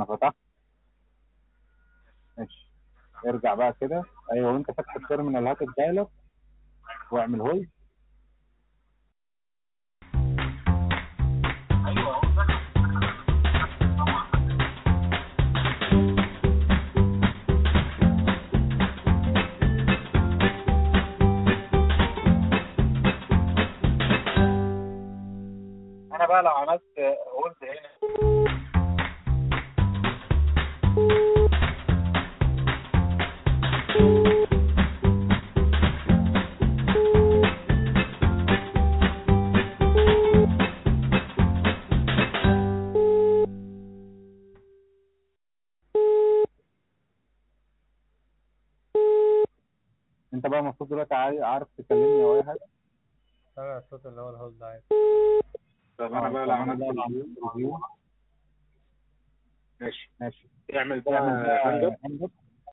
انا فتحت ماشي ارجع بقى كده ايوه وانت فاتح التيرمينال هات الدايلوج واعمل هولد انا بقى لو عملت هولد هنا انت بقى المفروض دلوقتي عارف عارف تكلمني او اي حاجه سامع الصوت اللي هو الهولد عادي طب انا بقى لو عملت ريفيو ماشي ماشي اعمل بقى اعمل بقى هاند اب هاند اب